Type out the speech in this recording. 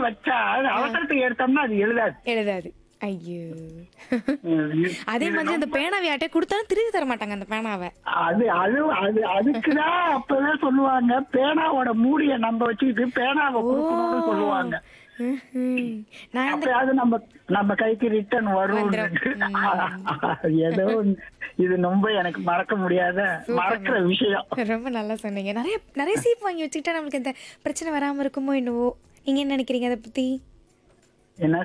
வச்சா அது அவசரத்துக்கு எடுத்தோம்னா அது எழுதாது எழுதாது ஐயோ ம், இது- அதே மாதிரி அந்த பேனாவை யார்ட்டே கொடுத்தாலும் திருப்பி தர மாட்டாங்க அந்த பேனாவை அது அது அது அதுக்குதான் அப்பதான் சொல்லுவாங்க பேனாவோட மூடிய நம்ம வச்சுக்கிட்டு பேனாவை கொடுக்கணும்னு சொல்லுவாங்க ம்ஹும். நான் அந்த அப்பயாவது நம்ம நம்ம கைக்கு ரிட்டர்ன் வரும் வந்துரும். ஏதோ ஒண்ணு. இது ரொம்ப எனக்கு மறக்க முடியாத மறக்கிற விஷயம் ரொம்ப நல்லா சொன்னீங்க நிறைய நிறைய சீப் வாங்கி வச்சுக்கிட்டா நம்மளுக்கு இந்த பிரச்சனை வராம இருக்குமோ என்னவோ நீங்க என்ன நினைக்கிறீங்க அதை பத்தி என்ன